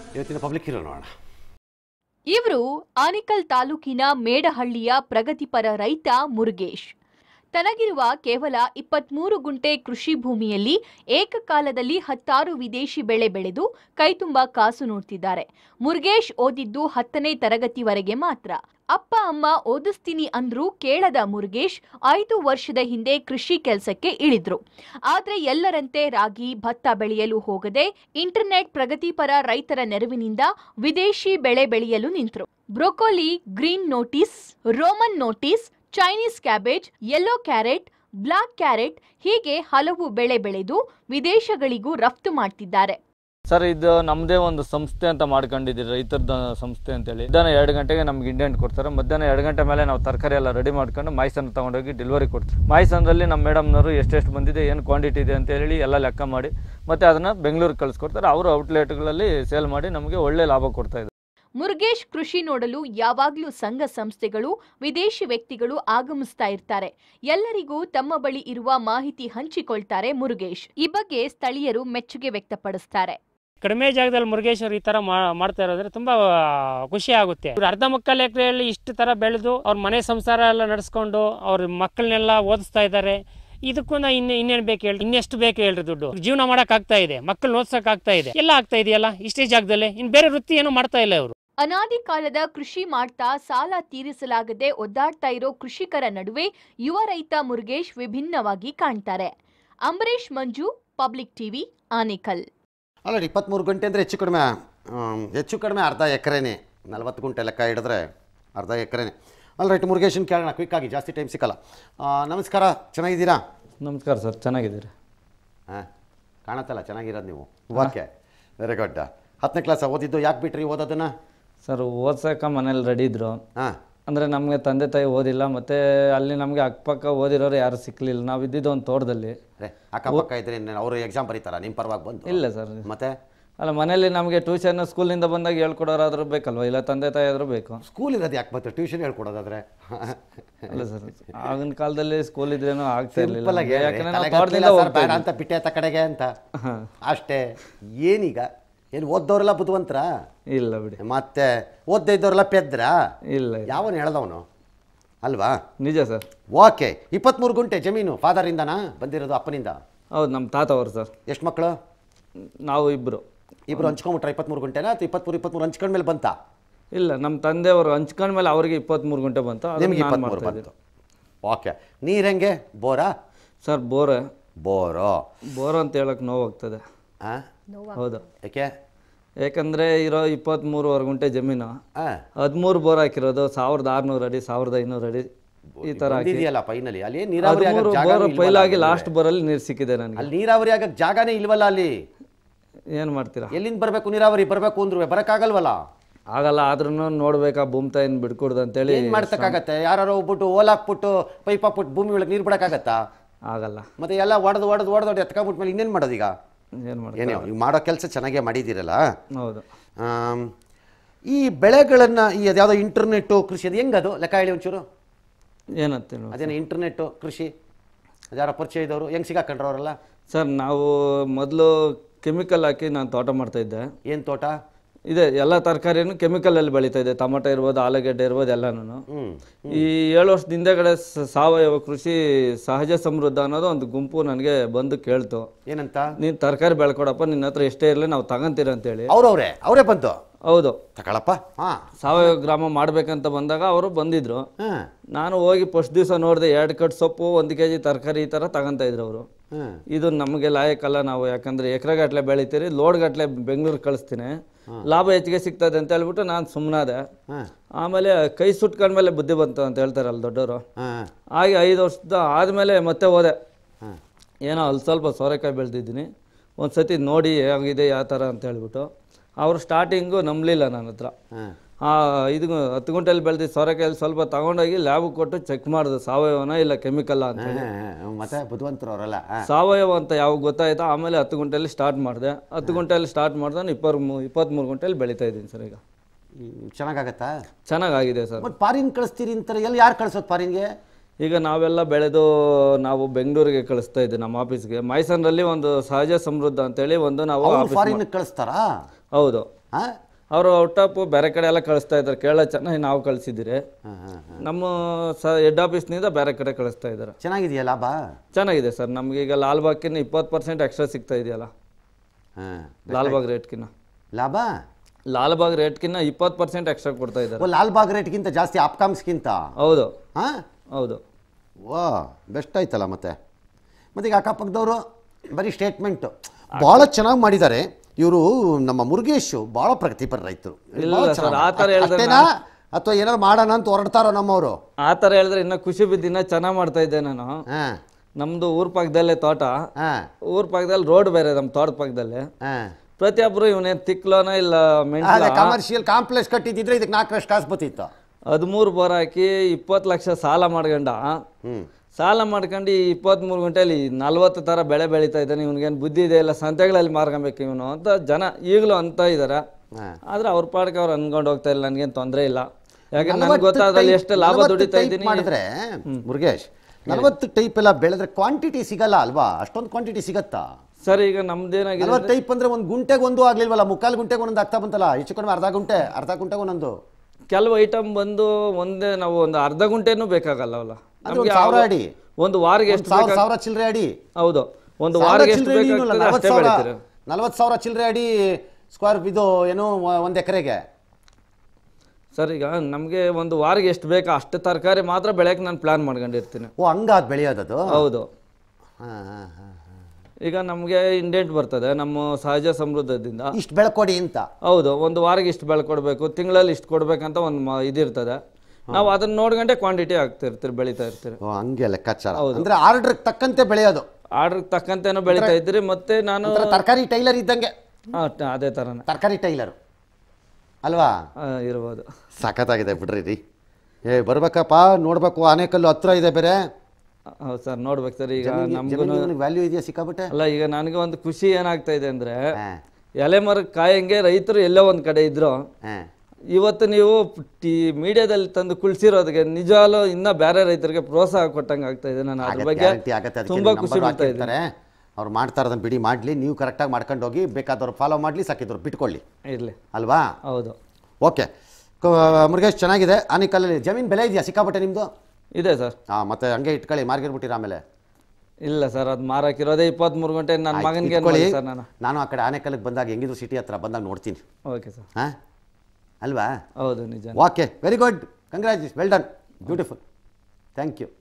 ಇವತ್ತಿನ public hero ನೋಡೋಣ ಇವರು ಆನಿಕಲ್ ತಾಲೂಕಿನ ಮೇಡಹಳ್ಳಿಯ ಪ್ರಗತಿಪರ ರೈತ ಮುರುಗೇಶ್ ತನಗಿರುವ ಕೇವಲ ಇಪ್ಪತ್ಮೂರು ಗುಂಟೆ ಕೃಷಿ ಭೂಮಿಯಲ್ಲಿ ಏಕಕಾಲದಲ್ಲಿ ಹತ್ತಾರು ವಿದೇಶಿ ಬೆಳೆ ಬೆಳೆದು ಕೈತುಂಬ ಕಾಸು ನೋಡ್ತಿದ್ದಾರೆ ಮುರುಗೇಶ್ ಓದಿದ್ದು ಹತ್ತನೇ ತರಗತಿವರೆಗೆ ಮಾತ್ರ ಅಪ್ಪ ಅಮ್ಮ ಓದಿಸ್ತೀನಿ ಅಂದ್ರೂ ಕೇಳದ ಮುರುಗೇಶ್ ಐದು ವರ್ಷದ ಹಿಂದೆ ಕೃಷಿ ಕೆಲಸಕ್ಕೆ ಇಳಿದ್ರು ಆದ್ರೆ ಎಲ್ಲರಂತೆ ರಾಗಿ ಭತ್ತ ಬೆಳೆಯಲು ಹೋಗದೆ ಇಂಟರ್ನೆಟ್ ಪ್ರಗತಿಪರ ರೈತರ ನೆರವಿನಿಂದ ವಿದೇಶಿ ಬೆಳೆ ಬೆಳೆಯಲು ನಿಂತರು ಬ್ರೊಕೊಲಿ ಗ್ರೀನ್ ನೋಟಿಸ್ ರೋಮನ್ ನೋಟಿಸ್ Chinese cabbage yellow carrot black carrot ಹೀಗೆ ಹಲವು ಬೆಳೆ ಬೆಳೆದು ವಿದೇಶಗಳಿಗೂ ರಫ್ತು ಮಾಡ್ತಿದ್ದಾರೆ ಸರ್ ಇದು ನಮ್ಮದೇ ಒಂದು ಸಂಸ್ಥೆ ಅಂತ ಮಾಡ್ಕೊಂಡಿದ್ದೀರಿ ರೈತರದ ಸಂಸ್ಥೆ ಅಂತೇಳಿ ಮಧ್ಯಾಹ್ನ ಎರಡು ಗಂಟೆಗೆ ನಮ್ಗೆ ಇಂಡಿಯಂಟ್ ಕೊಡ್ತಾರೆ ಮಧ್ಯಾಹ್ನ ಎರಡು ಗಂಟೆ ಮೇಲೆ ನಾವು ತರಕಾರಿ ಎಲ್ಲ ರೆಡಿ ಮಾಡ್ಕೊಂಡು ಮಾಯ್ಸನ್ನು ತೊಗೊಂಡೋಗಿ ಡೆಲಿವರಿ ಕೊಡ್ತೀವಿ ಮಾಯ್ಸನ್ನಲ್ಲಿ ನಮ್ಮ ಮೇಡಮ್ನವರು ಎಷ್ಟೆಷ್ಟು ಬಂದಿದೆ ಏನು ಕ್ವಾಂಟಿಟಿ ಇದೆ ಅಂತ ಹೇಳಿ ಎಲ್ಲ ಲೆಕ್ಕ ಮಾಡಿ ಮತ್ತು ಅದನ್ನು ಬೆಂಗಳೂರಿಗೆ ಕಳಿಸ್ಕೊಡ್ತಾರೆ ಅವರು ಔಟ್ಲೆಟ್ಗಳಲ್ಲಿ ಸೇಲ್ ಮಾಡಿ ನಮಗೆ ಒಳ್ಳೆ ಲಾಭ ಕೊಡ್ತಾ ಇದ್ದಾರೆ ಮುರುಗೇಶ್ ಕೃಷಿ ನೋಡಲು ಯಾವಾಗಲೂ ಸಂಘ ಸಂಸ್ಥೆಗಳು ವಿದೇಶಿ ವ್ಯಕ್ತಿಗಳು ಆಗಮಿಸ್ತಾ ಇರ್ತಾರೆ ಎಲ್ಲರಿಗೂ ತಮ್ಮ ಬಳಿ ಇರುವ ಮಾಹಿತಿ ಹಂಚಿಕೊಳ್ತಾರೆ ಮುರುಗೇಶ್ ಈ ಬಗ್ಗೆ ಸ್ಥಳೀಯರು ಮೆಚ್ಚುಗೆ ವ್ಯಕ್ತಪಡಿಸ್ತಾರೆ ಕಡಿಮೆ ಜಾಗದಲ್ಲಿ ಮುರುಗೇಶ್ವರ್ ಈ ತರ ಮಾ- ಮಾಡ್ತಾ ಇರೋದ್ರೆ ತುಂಬಾ ಆ, ಖುಷಿ ಆಗುತ್ತೆ ಇವ್ರು ಅರ್ಧ ಮುಕ್ಕಾಲು ಎಕರೆಯಲ್ಲಿ ಇಷ್ಟು ತರ ಬೆಳೆದು ಅವ್ರ ಮನೆ ಸಂಸಾರ ಎಲ್ಲ ನಡೆಸ್ಕೊಂಡು ಅವ್ರ ಮಕ್ಕಳನ್ನೆಲ್ಲ ಓದಿಸ್ತಾ ಇದ್ದಾರೆ ಇದಕ್ಕೂ ನಾ ಇನ್ನು ಇನ್ನೇನು ಬೇಕು ಹೇಳಿ ಇನ್ನೆಷ್ಟು ಬೇಕು ಹೇಳ್ರಿ ದುಡ್ಡು ಜೀವನ ಮಾಡಕ್ ಆಗ್ತಾ ಇದೆ ಮಕ್ಕಳನ್ನ ಓದ್ಸಕ್ ಆಗ್ತಾ ಇದೆ ಎಲ್ಲ ಆಗ್ತಾ ಇದೆಯಲ್ಲ ಇಷ್ಟೇ ಜಾಗದಲ್ಲಿ ಇನ್ನು ಬೇರೆ ವೃತ್ತಿ ಏನು ಮಾಡ್ತಾ ಇಲ್ಲ ಇವರು ಅನಾದಿ ಕಾಲದ ಕೃಷಿ ಮಾಡ್ತಾ ಸಾಲ ತೀರಿಸಲಾಗದೆ ಒದ್ದಾಡ್ತಾ ಇರೋ ಕೃಷಿಕರ ನಡುವೆ ಯುವ ರೈತ ಮುರುಗೇಶ್ ವಿಭಿನ್ನವಾಗಿ ಕಾಣ್ತಾರೆ ಅಂಬರೀಶ್ ಮಂಜು ಪಬ್ಲಿಕ್ ಟಿವಿ ಆನೇಕಲ್ ಅಲ್ಲ ಇಪ್ಪತ್ತ್ಮೂರು ಗಂಟೆ ಅಂದರೆ ಹೆಚ್ಚು ಕಡಿಮೆ ಆಮ್, ಹೆಚ್ಚು ಕಡಿಮೆ ಅರ್ಧ ಎಕರೆನೇ ನಲ್ವತ್ತು ಗುಂಟೆ ಲೆಕ್ಕ ಹಿಡಿದ್ರೆ ಅರ್ಧ ಎಕರೆನೇ ಅಲ್ಲ ರೈಟ್ ಮುರುಗೇಶನ್ ಕೇಳೋಣ ಕ್ವಿಕ್ಕಾಗಿ ಜಾಸ್ತಿ ಟೈಮ್ ಸಿಕ್ಕಲ್ಲ ಆ, ನಮಸ್ಕಾರ ಚೆನ್ನಾಗಿದ್ದೀರಾ ನಮಸ್ಕಾರ ಸರ್ ಚೆನ್ನಾಗಿದ್ದೀರಿ ಹಾಂ ಕಾಣತ್ತಲ್ಲ ಚೆನ್ನಾಗಿರೋದು ನೀವು ಓಕೆ ವೆರಿ ಗುಡ್ ಹತ್ತನೇ ಕ್ಲಾಸ್ ಓದಿದ್ದು ಯಾಕೆ ಬಿಟ್ರಿ ಓದೋದನ್ನು ಸರ್ ಓದ್ಸೋಕೆ ಮನೇಲಿ ರೆಡಿ ಇದ್ರು ಹಾಂ ಅಂದರೆ ನಮಗೆ ತಂದೆ ತಾಯಿ ಓದಿಲ್ಲ ಮತ್ತು ಅಲ್ಲಿ ನಮಗೆ ಅಕ್ಕಪಕ್ಕ ಓದಿರೋರು ಯಾರು ಸಿಕ್ಕಲಿಲ್ಲ ನಾವು ಇದ್ದಿದ್ದು ಒಂದು ತೋಟದಲ್ಲಿ ರೇ ಅಕ್ಕಪಕ್ಕ ಇದ್ರೆ ಅವರು ಎಕ್ಸಾಮ್ ಬರೀತಾರ ನಿಮ್ಮ ಪರವಾಗಿ ಬಂದು ಇಲ್ಲ ಸರ್ ಮತ್ತೆ ಅಲ್ಲ ಮನೇಲಿ ನಮಗೆ ಟ್ಯೂಷನ್ ಸ್ಕೂಲಿಂದ ಬಂದಾಗ ಹೇಳ್ಕೊಡೋರಾದ್ರೂ ಬೇಕಲ್ವ ಇಲ್ಲ ತಂದೆ ತಾಯಿ ಆದರೂ ಬೇಕು ಸ್ಕೂಲ್ ಇರೋದು ಯಾಕೆ ಮತ್ತೆ ಟ್ಯೂಷನ್ ಹೇಳ್ಕೊಡೋದಾದ್ರೆ ಅಲ್ಲ ಸರ್ ಆಗಿನ ಕಾಲದಲ್ಲಿ ಸ್ಕೂಲ್ ಇದ್ರೇನೋ ಆಗ್ತಾ ಇರಲಿಲ್ಲ ಸಿಂಪಲ್ ಆಗಿ ಯಾಕಂದ್ರೆ ನಾವು ತಲೆಗೆ ತೋಟದಿಂದ ಹತ್ತಿಲ್ಲ ಸರ್, ಹೋಗ್ತಾ ಬೇಡ ಅಂತ ಬಿಟ್ಟೆ ಆತ ಕಡೆಗೆ ಅಂತ ಅಷ್ಟೇ ಏನೀಗ ಏನು ಓದ್ದವ್ರೆಲ್ಲ ಬುದ್ಧಿವಂತರ ಇಲ್ಲ ಬಿಡಿ ಮತ್ತೆ ಓದ್ದೇ ಇದ್ದವ್ರೆಲ್ಲ ಪೆದ್ರ ಇಲ್ಲ ಇಲ್ಲ. ಯಾವನು ಹೇಳ್ದವನು ಅಲ್ವಾ ನಿಜ ಸರ್ ಓಕೆ ಇಪ್ಪತ್ತ್ಮೂರು ಗುಂಟೆ ಜಮೀನು ಫಾದರಿಂದನಾ ಬಂದಿರೋದು ಅಪ್ಪನಿಂದ ಹೌದು ನಮ್ಮ ತಾತ ಅವರು ಸರ್ ಎಷ್ಟು ಮಕ್ಕಳು ನಾವು ಇಬ್ಬರು ಇಬ್ರು ಹಂಚ್ಕೊಂಬಿಟ್ರೆ ಇಪ್ಪತ್ತ್ಮೂರು ಗಂಟೆನಾ ಅಥವಾ ಇಪ್ಪತ್ತ್ಮೂರು ಇಪ್ಪತ್ತ್ಮೂರು ಹಂಚ್ಕೊಂಡ್ಮೇಲೆ ಬಂತಾ ಇಲ್ಲ ನಮ್ಮ ತಂದೆಯವರು ಹಂಚ್ಕೊಂಡ್ಮೇಲೆ ಅವರಿಗೆ ಇಪ್ಪತ್ತ್ಮೂರು ಗಂಟೆ ಬಂತು ಅದನ್ನ ನಿಮ್ಗೆ ನಾನು ಇಪ್ಪತ್ತ್ಮೂರು ಮಾಡ್ತಾ ಬಂತು ಓಕೆ ನೀರು ಹೆಂಗೆ ಬೋರಾ ಸರ್ ಬೋರೆ ಬೋರೋ ಬೋರ್ ಅಂತ ಹೇಳಕ್ ನೋವಾಗ್ತದೆ ಹಾಂ ಹೌದು ಯಾಕೆ ಯಾಕಂದ್ರೆ ಇರೋ ಇಪ್ಪತ್ತ್ಮೂರುವರೆ ಗುಂಟೆ ಜಮೀನು ಹಾಂ ಹದಿಮೂರು ಬೋರ್ ಹಾಕಿರೋದು ಸಾವಿರದ ಆರುನೂರು ಅಡಿ ಸಾವಿರದ ಐನೂರು ಅಡಿ ಈ ಥರ ಹಾಕಿ ಬಂದಿದೆಯಲ್ಲ ಫೈನಲಿ ಅಲ್ಲಿ ಏನ್ ನೀರಾವರಿ ಆಗಕ್ ಹದಿಮೂರು ಜಾಗನೂ ಬೋರ್ ಇಲ್ವಲ್ಲ ಫೈಲಾಗಿ ಅಲ್ಲಿ? ಲಾಸ್ಟ್ ಬೋರಲ್ಲಿ ನೀರು ಸಿಕ್ಕಿದೆ ನನಗೆ ಅಲ್ಲಿ ನೀರಾವರಿ ಆಗಕ್ಕೆ ಜಾಗನೇ ಇಲ್ವಲ್ಲ ಅಲ್ಲಿ ಏನು ಮಾಡ್ತೀರಾ ಎಲ್ಲಿಂದ ಬರಬೇಕು ನೀರಾವರಿ ಬರಬೇಕು ಅಂದ್ರು ಬರಕ್ಕಾಗಲ್ವಲ್ಲ ಆಗಲ್ಲ ಆದ್ರೂ ನೋಡ್ಬೇಕಾ ಭೂಮಿ ತಾಯಿನ ಬಿಡ್ಕೊಡ್ದು ಅಂತೇಳಿ ಏನ್ ಮಾಡ್ತಕ್ಕಾಗತ್ತೆ ಯಾರು ಹೋಗ್ಬಿಟ್ಟು ಓಲ್ ಹಾಕ್ಬಿಟ್ಟು ಪೈಪ್ ಹಾಕ್ಬಿಟ್ಟು ಭೂಮಿ ಒಳಗೆ ನೀರು ಬಿಡಕ್ಕಾಗತ್ತಾ ಆಗಲ್ಲ ಮತ್ತೆ ಎಲ್ಲ ಒಡೆದು ಒಡೆದು ಒಡೆದು ಎತ್ಕೊಂಬಿಟ್ಮೇಲೆ ಇನ್ನೇನು ಮಾಡೋದು ಈಗ ಏನು ಮಾಡ್ತೀರಾ ಏನೇ ಈಗ ಮಾಡೋ ಕೆಲಸ ಚೆನ್ನಾಗೇ ಮಾಡಿದ್ದೀರಲ್ಲ ಹೌದು ಆಮ್, ಈ ಬೆಳೆಗಳನ್ನು ಈ ಅದ್ಯಾವುದೋ ಇಂಟರ್ನೆಟ್ಟು ಕೃಷಿ ಅದು ಹೆಂಗದು ಲೆಕ್ಕ ಹೇಳಿ ಒಂಚೂರು ಏನಂತ ಹೇಳು ಅದೇನು ಇಂಟರ್ನೆಟ್ಟು ಕೃಷಿ ಅದ್ಯಾರೋ ಪರಿಚಯ ಇದ್ದವರು ಹೆಂಗೆ ಸಿಗಾಕೊಂಡ್ರು ಅವರೆಲ್ಲ ಸರ್ ನಾವು ಮೊದಲು ಕೆಮಿಕಲ್ ಹಾಕಿ ನಾನು ತೋಟ ಮಾಡ್ತಾ ಇದ್ದೆ ಏನು ತೋಟ ಇದೆ ಎಲ್ಲ ತರಕಾರಿನೂ ಕೆಮಿಕಲಲ್ಲಿ ಬೆಳೀತಾ ಇದೆ ಟೊಮಟೊ ಇರ್ಬೋದು ಆಲೂಗೆಡ್ಡೆ ಇರ್ಬೋದು ಎಲ್ಲನೂ ಹ್ಞೂ ಈ ಏಳು ವರ್ಷದ ಹಿಂದೆಗಡೆ ಸ- ಸಾವಯವ ಕೃಷಿ ಸಹಜ ಸಮೃದ್ಧ ಅನ್ನೋದು ಒಂದು ಗುಂಪು ನನಗೆ ಬಂದು ಕೇಳ್ತು ಏನಂತ ನೀನು ತರಕಾರಿ ಬೆಳ್ಕೊಡಪ್ಪ ನಿನ್ನ ಹತ್ರ ಎಷ್ಟೇ ಇರಲಿ ನಾವು ತಗೊಂತೀರ ಅಂತೇಳಿ ಅವ್ರವ್ರೆ ಅವರೇ ಬಂತು ಹೌದು ತಗೊಳಪ್ಪ ಹಾಂ ಸಾವಯವ ಗ್ರಾಮ ಮಾಡ್ಬೇಕಂತ ಬಂದಾಗ ಅವರು ಬಂದಿದ್ರು ಹಾಂ ನಾನು ಹೋಗಿ ಫಸ್ಟ್ ದಿವಸ ನೋಡಿದೆ ಎರಡು ಕಟ್ ಸೊಪ್ಪು ಒಂದು ಕೆ ಜಿ ತರಕಾರಿ ಈ ಥರ ತಗೊಂತ ಇದ್ರು ಅವರು ಹಾಂ ಇದು ನಮಗೆ ಲಾಯಕ್ಕಲ್ಲ ನಾವು ಯಾಕಂದ್ರೆ ಎಕರೆಗಟ್ಟಲೆ ಬೆಳಿತೀರಿ ಲೋಡ್ಗಟ್ಟಲೆ ಬೆಂಗಳೂರು ಕಳಿಸ್ತೀನಿ ಲಾಭ ಹೆಚ್ಚಿಗೆ ಸಿಗ್ತದೆ ಅಂತ ಹೇಳ್ಬಿಟ್ಟು ನಾನು ಸುಮ್ಮನಾದೆ ಹಾಂ ಆಮೇಲೆ ಕೈ ಸುಟ್ಕೊಂಡ್ಮೇಲೆ ಬುದ್ಧಿ ಬಂತು ಅಂತ ಹೇಳ್ತಾರಲ್ಲ ದೊಡ್ಡವರು ಹಾಂ ಹಾಗೆ ಐದು ವರ್ಷದ ಆದಮೇಲೆ ಮತ್ತೆ ಹೋದೆ ಹಾಂ ಏನೋ ಅಲ್ಲಿ ಸ್ವಲ್ಪ ಸೋರೆಕಾಯಿ ಬೆಳೆದಿದ್ದೀನಿ ಒಂದು ಸತಿ ನೋಡಿ ಹೇಗಿದೆ ಯಾವ ಥರ ಅಂತ ಹೇಳ್ಬಿಟ್ಟು ಅವರು ಸ್ಟಾರ್ಟಿಂಗು ನಂಬಲಿಲ್ಲ ನನ್ನ ಹತ್ರ ಹಾಂ ಆ ಇದು ಹತ್ತು ಗುಂಟೆಲಿ ಬೆಳೆದಿದ್ದು ಸೋರೆಕಾಯಲ್ಲಿ ಸ್ವಲ್ಪ ತಗೊಂಡೋಗಿ ಲ್ಯಾಬಿಗೆ ಕೊಟ್ಟು ಚೆಕ್ ಮಾಡಿದೆ ಸಾವಯವನ ಇಲ್ಲ ಕೆಮಿಕಲ್ಲ ಅಂತ ಹೇಳಿ ಹಾಂ ಮತ್ತೆ ಬುದ್ಧಿವಂತರು ಅವರೆಲ್ಲ ಹಾಂ ಸಾವಯವ ಅಂತ ಯಾವಾಗ ಗೊತ್ತಾಯ್ತಾ ಆಮೇಲೆ ಹತ್ತು ಗುಂಟೆಲಿ ಸ್ಟಾರ್ಟ್ ಮಾಡಿದೆ ಹತ್ತು ಗುಂಟೆಲಿ ಸ್ಟಾರ್ಟ್ ಮಾಡಿದ್ರೆ ಇಪ್ಪತ್ಮೂ ಇಪ್ಪತ್ತ್ಮೂರು ಗುಂಟೆಲಿ ಬೆಳೀತಾ ಇದ್ದೀನಿ ಸರ್ ಈಗ ಚೆನ್ನಾಗಾಗತ್ತಾ ಚೆನ್ನಾಗಾಗಿದೆ ಸರ್ ಮತ್ತು ಫಾರಿನ್ ಕಳಿಸ್ತೀರಿ ಅಂತಾರೆ ಎಲ್ಲಿ ಯಾರು ಕಳ್ಸೋದು ಫಾರಿನ್ಗೆ ಈಗ ನಾವೆಲ್ಲ ಬೆಳೆದು ನಾವು ಬೆಂಗಳೂರಿಗೆ ಕಳಿಸ್ತಾ ಇದ್ದೀವಿ ನಮ್ಮ ಆಫೀಸ್ಗೆ ಮೈಸೂರಲ್ಲಿ ಒಂದು ಸಹಜ ಸಮೃದ್ಧ ಅಂತೇಳಿ ಒಂದು ನಾವು ಅವ್ರು ಆಫೀಸ್ ಫಾರಿನ್ ಕಳಿಸ್ತಾರಾ ಹೌದು ಹಾಂ ಅವರು ಔಟ್ ಆಫ್ ಬೇರೆ ಕಡೆ ಎಲ್ಲ ಕಳಿಸ್ತಾ ಇದ್ದಾರೆ ಕೇರಳ ಚೆನ್ನಾಗಿ ನಾವು ಕಳಿಸಿದ್ದೀರಿ ಹಾಂ ಹಾಂ ನಮ್ಮ ಸ ಹೆಡ್ ಆಫೀಸ್ನಿಂದ ಬೇರೆ ಕಡೆ ಕಳಿಸ್ತಾ ಇದ್ದಾರೆ ಚೆನ್ನಾಗಿದೆಯಾ ಲಾಭ ಚೆನ್ನಾಗಿದೆ ಸರ್ ನಮ್ಗೆ ಈಗ ಲಾಲ್ಬಾಗ್ಕಿನ್ನ ಇಪ್ಪತ್ತು ಪರ್ಸೆಂಟ್ ಎಕ್ಸ್ಟ್ರಾ ಸಿಗ್ತಾ ಇದೆಯಲ್ಲ ಹಾಂ ಲಾಲ್ಬಾಗ್ ರೇಟ್ಕಿನ್ನ ಲಾಭ ಲಾಲ್ಬಾಗ್ ರೇಟ್ಕಿನ್ನ ಇಪ್ಪತ್ತು ಪರ್ಸೆಂಟ್ ಎಕ್ಸ್ಟ್ರಾ ಕೊಡ್ತಾ ಇದ್ದಾರೆ ಓ ಲಾಲ್ಬಾಗ್ ರೇಟ್ಗಿಂತ ಜಾಸ್ತಿ ಆಪ್ಕಾಮ್ಸ್ಗಿಂತ ಹೌದು ಹಾಂ ಹೌದು ವಾ ಬೆಸ್ಟ್ ಆಯ್ತಲ್ಲ ಮತ್ತೆ ಮತ್ತೆ ಈಗ ಅಕ್ಕಪಕ್ಕದವರು ಬರೀ ಸ್ಟೇಟ್ಮೆಂಟು ಭಾಳ ಚೆನ್ನಾಗಿ ಮಾಡಿದ್ದಾರೆ ಇವರು ನಮ್ಮ ಮುರುಗೇಶು ಭಾಳ ಪ್ರಗತಿಪರ ರೈತರು ಇಲ್ಲ ಭಾಳ ಸರ್, ಚೆನ್ನಾಗಿ ಆ ಥರ ಹೇಳಿದ್ರೆ ಅಷ್ಟೇನಾ ಅಥವಾ ಏನಾದ್ರು ಮಾಡೋಣ ಅಂತ ಹೊರಡ್ತಾರೋ ನಮ್ಮವರು ಆ ಥರ ಹೇಳಿದ್ರೆ ಇನ್ನೂ ಖುಷಿ ಬಿದ್ದು ಇನ್ನೂ ಚೆನ್ನಾಗಿ ಮಾಡ್ತಾ ಇದ್ದೆ ನಾನು ಹಾಂ ನಮ್ಮದು ಊರ ಪಕ್ಕದಲ್ಲೇ ತೋಟ ಹಾಂ ಊರ ಪಕ್ಕದಲ್ಲಿ ರೋಡ್ ಬೇರೆ ನಮ್ಮ ತೋಟದ ಪಕ್ಕದಲ್ಲಿ ಹಾಂ ಪ್ರತಿಯೊಬ್ಬರು ಇವನೇನು ತಿಕ್ಲೋನ ಇಲ್ಲ ಮೆಂಟ್ಲ ಅದೇ ಕಮರ್ಷಿಯಲ್ ಕಾಂಪ್ಲೆಕ್ಸ್ ಕಟ್ಟಿದ್ದಿದ್ರೆ ಇದಕ್ಕೆ ನಾಲ್ಕರಷ್ಟು ಕಾಸು ಬತ್ತಿತ್ತು ಹದಿಮೂರು ಬೋರ್ ಹಾಕಿ ಇಪ್ಪತ್ತು ಲಕ್ಷ ಸಾಲ ಮಾಡ್ಕೊಂಡ ಹ್ಞೂ ಸಾಲ ಮಾಡ್ಕೊಂಡು ಈ ಇಪ್ಪತ್ತ್ಮೂರು ಗಂಟೆಯಲ್ಲಿ ನಲ್ವತ್ತು ಥರ ಬೆಳೆ ಬೆಳೀತಾ ಇದ್ದಾನೆ ಇವ್ನಿಗೇನು ಬುದ್ಧಿ ಇದೆ ಇಲ್ಲ ಸಂತೆಗಳಲ್ಲಿ ಮಾರ್ಕೊಬೇಕು ಇವನು ಅಂತ ಜನ ಈಗಲೂ ಅಂತ ಇದ್ದಾರೆ ಹಾಂ ಆದ್ರೆ ಅವ್ರ ಪಾಡಕ್ಕೆ ಅವ್ರು ಅನ್ಕೊಂಡು ಹೋಗ್ತಾ ಇಲ್ಲ ನನಗೇನು ತೊಂದರೆ ಇಲ್ಲ ಯಾಕಂದ್ರೆ ನನಗೆ ಗೊತ್ತಾದಲ್ಲಿ ಎಷ್ಟು ಲಾಭ ದುಡಿತಾ ಇದ್ದೀನಿ ಮಾಡಿದ್ರೆ ಮುರುಗೇಶ್ ನಲವತ್ತು ಟೈಪ್ ಎಲ್ಲ ಬೆಳೆದ್ರೆ ಕ್ವಾಂಟಿಟಿ ಸಿಗಲ್ಲ ಅಲ್ವಾ ಅಷ್ಟೊಂದು ಕ್ವಾಂಟಿಟಿ ಸಿಗತ್ತಾ ಸರ್ ಈಗ ನಮ್ದೇನಾಗಿದೆ ನಲವತ್ತು ಟೈಪ್ ಅಂದ್ರೆ ಒಂದು ಗುಂಟೆಗೆ ಒಂದು ಆಗ್ಲಿಲ್ವಲ್ಲ ಮುಕ್ಕಾಲು ಗುಂಟೆಗೆ ಒಂದೊಂದು ಆಗ್ತಾ ಬಂತಲ್ಲ ಹೆಚ್ಚು ಕಡಿಮೆ ಅರ್ಧ ಗುಂಟೆ ಅರ್ಧ ಗುಂಟೆಗೆ ಒಂದೊಂದು ಕೆಲವು ಐಟಮ್ ಬಂದು ಒಂದೇ ನಾವು ಒಂದು ಅರ್ಧ ಗಂಟೆನೂ ಬೇಕಾಗಲ್ಲ ಅವಲ್ಲ ಅಂದ್ರೆ ಒಂದು ಸಾವಿರ ಅಡಿ ಒಂದು ವಾರಿಗೆ ಒಂದು ಎಷ್ಟು ಸಾವಿರ ಬೇಕಾ ಸಾವಿರ ಚಿಲ್ಲರೆ ಅಡಿ ಹೌದು ಒಂದು ಸಾವಿರ ವಾರಿಗೆ ಎಷ್ಟು ಚಿಲ್ಲರೆ ಅಡಿ ಬೇಕಾಗ್ತದೆ ನಲವತ್ತು ಅಷ್ಟೇ ಸಾವಿರ ಬೆಳಿತೀರಿ ನಲವತ್ತು ಸಾವಿರ ಚಿಲ್ಲರೆ ಅಡಿ ಸ್ಕ್ವೇರ್ ಇದು ಏನು ಒಂದು ಎಕರೆಗೆ ಸರ್ ಈಗ ನಮಗೆ ಒಂದು ವಾರಿಗೆ ಎಷ್ಟು ಬೇಕಾ ಅಷ್ಟು ತರಕಾರಿ ಮಾತ್ರ ಬೆಳೆಯಕ್ಕೆ ನಾನು ಪ್ಲಾನ್ ಮಾಡ್ಕೊಂಡಿರ್ತೀನಿ ಓ ಹಂಗಾದ್ ಬೆಳೆಯೋದದು ಹೌದು ಹಾಂ ಹಾಂ ಹಾಂ ಈಗ ನಮಗೆ ಇಂಡೆಂಟ್ ಬರ್ತದೆ ನಮ್ಮ ಸಹಜ ಸಮೃದ್ಧದಿಂದ ಇಷ್ಟು ಬೆಳ್ಕೊಡಿ ಅಂತ ಹೌದು ಒಂದು ವಾರಿಗೆ ಇಷ್ಟು ಬೆಳೆ ಕೊಡಬೇಕು ತಿಂಗಳಲ್ಲಿ ಇಷ್ಟು ಕೊಡ್ಬೇಕಂತ ಒಂದು ಮ- ಇದಿರ್ತದೆ ನಾವು ಅದನ್ನ ನೋಡ್ಕೊಂಡೆ ಕ್ವಾಂಟಿಟಿ ಆಗ್ತಿರ್ತೀರಿ ಬೆಳೀತಾ ಇರ್ತೀರಿ ಓ ಹಂಗೆ ಲೆಕ್ಕಾಚಾರ ಅಂದ್ರೆ ಆರ್ಡರ್ ತಕ್ಕಂತೆ ಬೆಳೆಯೋದು ಆರ್ಡರ್ ತಕ್ಕಂತೆನೂ ಬೆಳೀತಾ ಇದ್ದೀರಿ ಮತ್ತೆ ನಾನು ಒಂಥರ ತರಕಾರಿ ಟೈಲರ್ ಇದ್ದಂಗೆ ಆ, ಟ- ಅದೇ ಥರನೇ ತರಕಾರಿ ಟೈಲರು ಅಲ್ವಾ ಆ, ಇರ್ಬೋದು ಸಖತ್ತಾಗಿದೆ ಬಿಡ್ರಿ ರೀ ಏ ಬರ್ಬೇಕಪ್ಪ ನೋಡ್ಬೇಕು ಆನೆಕಲ್ಲು ಹತ್ರ ಇದೆ ಬೇರೆ ಹೌದು ಸರ್ ನೋಡ್ಬೇಕು ಸರ್ ಈಗ ನಮಗೂ ವ್ಯಾಲ್ಯೂ ಇದೆಯಾ ಸಿಕ್ಕಾಬಿಟ್ಟೆ ಅಲ್ಲ ಈಗ ನನಗೆ ಒಂದು ಖುಷಿ ಏನಾಗ್ತಾ ಇದೆ ಅಂದ್ರೆ ಹಾಂ ಎಲೆ ಮರ ಕಾಯಂಗೆ ರೈತರು ಎಲ್ಲೋ ಒಂದು ಕಡೆ ಇದ್ರು ಹಾಂ ಇವತ್ತು ನೀವು ಟಿ ಮೀಡಿಯಾದಲ್ಲಿ ತಂದು ಕುಳ್ಸಿರೋದಕ್ಕೆ ನಿಜವಾಗ್ಲೂ ಇನ್ನ ಬೇರೆ ರೈತರಿಗೆ ಪ್ರೋತ್ಸಾಹ ಕೊಟ್ಟಂಗೆ ಆಗ್ತಾ ಇದೆ ನಾನು ಅದ್ರ ಬಗ್ಗೆ ಗ್ಯಾರಂಟಿ ಆಗತ್ತೆ ಅದಕ್ಕೆ ತುಂಬಾ ನಿಮ್ಮ ಖುಷಿ number ಪಡ್ತಾ ಇದ್ದೀನಿ ಹಾಕಿರ್ತಾರೆ ಅವ್ರು ಮಾಡ್ತಾ ಇರೋದನ್ನ ಬಿಡಿ ಮಾಡಲಿ ನೀವು ಕರೆಕ್ಟಾಗಿ ಮಾಡ್ಕೊಂಡು ಹೋಗಿ ಬೇಕಾದವ್ರು ಫಾಲೋ ಮಾಡಲಿ ಸಾಕಿದವ್ರು ಬಿಟ್ಕೊಳ್ಳಿ ಇರ್ಲಿ ಅಲ್ವಾ ಹೌದು ಓಕೆ ಮುರುಗೇಶ್ ಚೆನ್ನಾಗಿದೆ ಆನಿಕಲ್ಲಲ್ಲಿ ಜಮೀನು ಬೆಲೆ ಇದೆಯಾ ಸಿಕ್ಕಾಪಟ್ಟೆ ನಿಮ್ಮದು ಇದೆ ಸರ್ ಹಾಂ ಮತ್ತೆ ಹಂಗೆ ಇಟ್ಕೊಳ್ಳಿ ಮಾರ್ಗಿರ್ಬಿಟ್ಟಿರ ಆಮೇಲೆ ಇಲ್ಲ ಸರ್ ಅದು ಮಾರಾಕಿರೋದೇ ಇಪ್ಪತ್ತ್ಮೂರು ಗಂಟೆ ನನ್ನ ಆಯ್ತು, ಮಗನಿಗೆ ಇಟ್ಕೊಳ್ಳಿ ಸರ್ ನಾನು ನಾನು ಆ ಕಡೆ ಆನೆಕಲ್ಗೆ ಬಂದಾಗ ಹೆಂಗಿದ್ರು ಸಿಟಿ ಹತ್ರ ಬಂದಾಗ ನೋಡ್ತೀನಿ ಓಕೆ ಸರ್ ಹಾಂ ಅಲ್ವಾ ಹೌದು ನಿಜ okay very good congratulation well done beautiful thank you